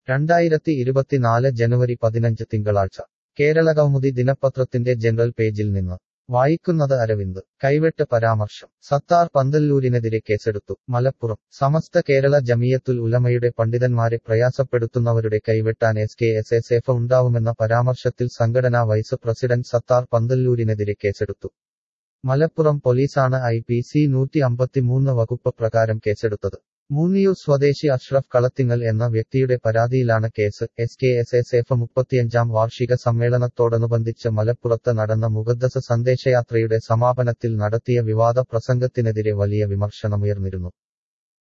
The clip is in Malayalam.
രണ്ടായിരത്തി ഇരുപത്തിനാല് ജനുവരി പതിനഞ്ച് തിങ്കളാഴ്ച കേരളകൗമുദി ദിനപത്രത്തിന്റെ ജനറൽ പേജിൽ നിന്ന് വായിക്കുന്നത് അരവിന്ദ് കൈവെട്ട് പരാമർശം സത്താർ പന്തല്ലൂരിനെതിരെ കേസെടുത്തു മലപ്പുറം സമസ്ത കേരള ജമിയത്തുൽ ഉലമയുടെ പണ്ഡിതന്മാരെ പ്രയാസപ്പെടുത്തുന്നവരുടെ കൈവെട്ടാൻ S K S S F ഉണ്ടാവുമെന്ന പരാമർശത്തിൽ സംഘടനാ വൈസ് പ്രസിഡന്റ് സത്താർ പന്തല്ലൂരിനെതിരെ കേസെടുത്തു മലപ്പുറം പോലീസാണ് ഐ പി സി നൂറ്റി അമ്പത്തിമൂന്ന് വകുപ്പ് പ്രകാരം കേസെടുത്തത് മൂന്നിയൂർ സ്വദേശി അഷ്റഫ് കളത്തിങ്ങൽ എന്ന വ്യക്തിയുടെ പരാതിയിലാണ് case S K S S F മുപ്പത്തിയഞ്ചാം വാർഷിക സമ്മേളനത്തോടനുബന്ധിച്ച് മലപ്പുറത്ത് നടന്ന മുഖദ്ദസ സന്ദേശയാത്രയുടെ സമാപനത്തിൽ നടത്തിയ വിവാദ പ്രസംഗത്തിനെതിരെ വലിയ വിമർശനമുയർന്നിരുന്നു